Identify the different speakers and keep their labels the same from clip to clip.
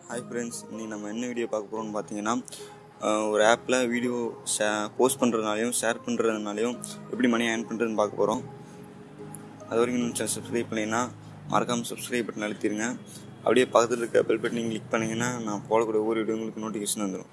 Speaker 1: hi friends இன்னைக்கு நம்ம என்ன வீடியோ பார்க்க போகிறோம்னு பார்த்தீங்கன்னா அஹ், ஒரு ஆப்பில் வீடியோ ஷே போஸ்ட் பண்ணுறதுனாலையும் ஷேர் பண்ணுறதுனாலையும் எப்படி மணி ஏர்ன் பண்ணுறதுன்னு பார்க்க போகிறோம் அது வரைக்கும் நீங்கள் சப்ஸ்கிரைப் பண்ணிங்கன்னா மறக்காமல் சப்ஸ்கிரைப் பட்டன் அழுத்திடுங்க அப்படியே பக்கத்தில் இருக்க பெல் பட்டன் கிளிக் பண்ணிங்கன்னா நான் போடக்கூடிய ஒவ்வொரு வீடியோ உங்களுக்கு நோட்டிஃபிகேஷன் வந்துடும்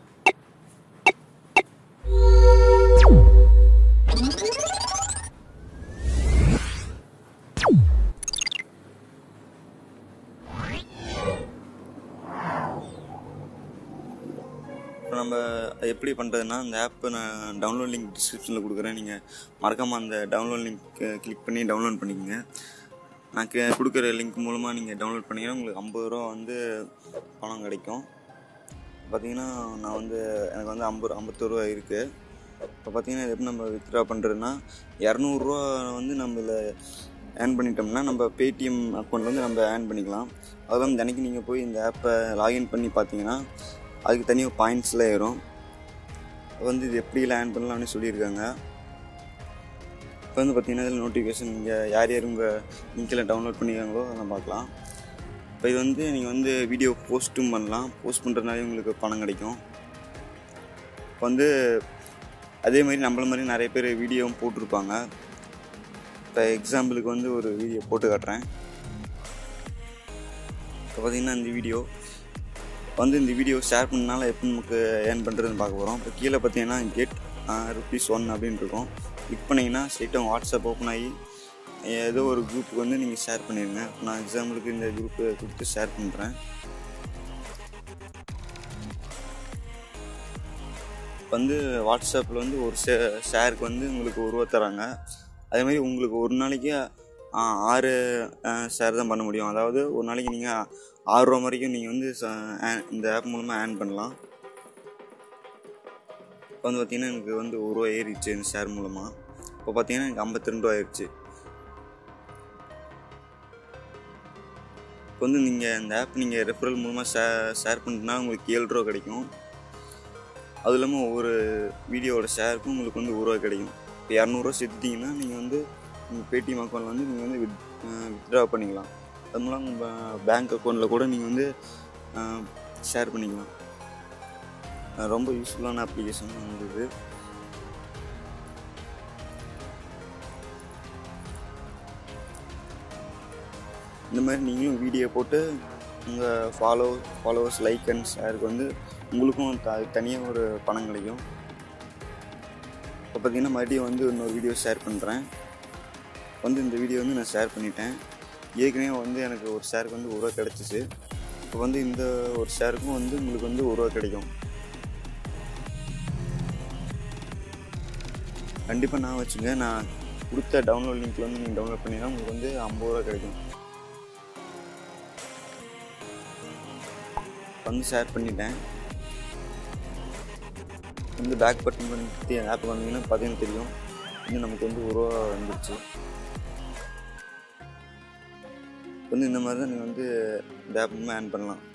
Speaker 1: இப்போ நம்ம அது எப்படி பண்ணுறதுன்னா அந்த ஆப்பை நான் டவுன்லோட் லிங்க் டிஸ்கிரிப்ஷனில் கொடுக்குறேன் நீங்கள் மறக்காமல் அந்த டவுன்லோட் லிங்க் கிளிக் பண்ணி டவுன்லோட் பண்ணிக்கோங்க நான் கே- கொடுக்குற லிங்க் மூலமாக நீங்கள் டவுன்லோட் பண்ணிங்கன்னா உங்களுக்கு ஐம்பது ரூபா வந்து பணம் கிடைக்கும் பார்த்தீங்கன்னா நான் வந்து எனக்கு வந்து ஐம்பது ஐம்பத்தோரு ரூபா இருக்குது இப்போ பார்த்தீங்கன்னா இது எப்படி நம்ம வித்ட்ரா பண்ணுறதுன்னா இரநூறுவா வந்து நம்ம இதில் ஏர்ன் பண்ணிட்டோம்னா நம்ம பேடிஎம் அக்கௌண்ட் வந்து நம்ம ஏர்ன் பண்ணிக்கலாம் அதுவும் தினைக்கு நீங்கள் போய் இந்த ஆப்பை லாகின் பண்ணி பார்த்தீங்கன்னா அதுக்கு தனியாக பாயிண்ட்ஸ்லாம் ஏறும் வந்து இது எப்படிலாம் ஏர்ன் பண்ணலாம்னு சொல்லியிருக்காங்க இப்போ வந்து பார்த்தீங்கன்னா இதில் நோட்டிஃபிகேஷன் நீங்கள் யார் யார் உங்கள் லிங்கில் டவுன்லோட் பண்ணியிருக்காங்களோ அதெல்லாம் பார்க்கலாம் இப்போ இது வந்து நீங்கள் வந்து வீடியோ போஸ்ட்டும் பண்ணலாம் போஸ்ட் பண்ணுறதுனாலே உங்களுக்கு பணம் கிடைக்கும் இப்போ வந்து அதே மாதிரி நம்மள மாதிரி நிறைய பேர் வீடியோவும் போட்டிருப்பாங்க இப்போ எக்ஸாம்பிளுக்கு வந்து ஒரு வீடியோ போட்டு காட்டுறேன் இப்போ பார்த்தீங்கன்னா இந்த வீடியோ வந்து இந்த வீடியோ ஷேர் பண்ணனால எப்படி நமக்கு ஏர்ன் பண்ணுறதுன்னு பார்க்க போகிறோம் இப்போ கீழே பார்த்தீங்கன்னா கெட் ருபீஸ் ஒன் அப்படின்னு இருக்கும் கிளிக் பண்ணிங்கன்னா ஸ்ட்ரெயிட்டாக வாட்ஸ்அப் ஓப்பன் ஆகி ஏதோ ஒரு குரூப்புக்கு வந்து நீங்கள் ஷேர் பண்ணிடுங்க நான் எக்ஸாம்பிளுக்கு இந்த குரூப்பு கொடுத்து ஷேர் பண்ணுறேன் வந்து வாட்ஸ்அப்பில் வந்து ஒரு ஷே ஷேருக்கு வந்து உங்களுக்கு ஒரு ரூபா தராங்க அதே மாதிரி உங்களுக்கு ஒரு நாளைக்கு ஆ, ஆறு ஷேர் தான் பண்ண முடியும் அதாவது ஒரு நாளைக்கு நீங்கள் ஆறு ரூபா வரைக்கும் நீங்கள் வந்து ச- ஆ- இந்த ஆப் மூலமாக ஏர்ன் பண்ணலாம் இப்போ வந்து பார்த்தீங்கன்னா எனக்கு வந்து ஒரு ரூபா ஏறிடுச்சு இந்த ஷேர் மூலமாக இப்போ பார்த்தீங்கன்னா எனக்கு ஐம்பத்தி ரெண்டு ரூபா ஆயிடுச்சு இப்போ வந்து நீங்கள் இந்த ஆப் நீங்கள் ரெஃபரல் மூலமாக ஷே ஷேர் பண்ணிட்டுனா உங்களுக்கு ஏழு ரூபா கிடைக்கும் அது இல்லாமல் ஒவ்வொரு வீடியோவோட ஷேருக்கும் உங்களுக்கு வந்து ஒரு ரூபா கிடைக்கும் இப்போ இரநூறுவா சேர்த்துட்டிங்கன்னா நீங்கள் வந்து உங்கள் பேடிஎம் அக்கௌண்ட்டில் வந்து நீங்கள் வந்து வித் வித்ட்ரா பண்ணிக்கலாம் அது மூலம் உங்கள் பேங்க் அக்கௌண்ட்டில் கூட நீங்கள் வந்து ஷேர் பண்ணிக்கலாம் அஹ் ரொம்ப யூஸ்ஃபுல்லான அப்ளிகேஷன் இருந்தது இந்த மாதிரி நீங்களும் வீடியோ போட்டு உங்கள் ஃபாலோ ஃபாலோவர்ஸ் லைக் அண்ட் ஷேருக்கு வந்து உங்களுக்கும் த தனியாக ஒரு பணம் கிடைக்கும் இப்போ பார்த்தீங்கன்னா மறுபடியும் வந்து இன்னொரு வீடியோ ஷேர் பண்ணுறேன் வந்து இந்த வீடியோ வந்து நான் ஷேர் பண்ணிட்டேன் ஏற்கனவே வந்து எனக்கு ஒரு ஷேருக்கு வந்து ஒரு ரூபா கிடச்சிச்சு இப்போ வந்து இந்த ஒரு ஷேருக்கும் வந்து உங்களுக்கு வந்து ஒரு ரூபா கிடைக்கும் கண்டிப்பாக நான் வச்சுங்க நான் கொடுத்த டவுன்லோட் லிங்க்ல வந்து நீங்கள் டவுன்லோட் பண்ணிங்கன்னா உங்களுக்கு வந்து ஐம்பது ரூபா கிடைக்கும் வந்து ஷேர் பண்ணிட்டேன் வந்து பேக் பட்டன் பண்ணி ஆப் வந்தீங்கன்னா பார்த்தீங்கன்னா தெரியும் இன்னும் நமக்கு வந்து ஒரு ரூபா வந்துருச்சு வந்து இந்த மாதிரி தான் நீங்கள் வந்து இந்த ஆப் மூலமாக ஏர்ன் பண்ணலாம்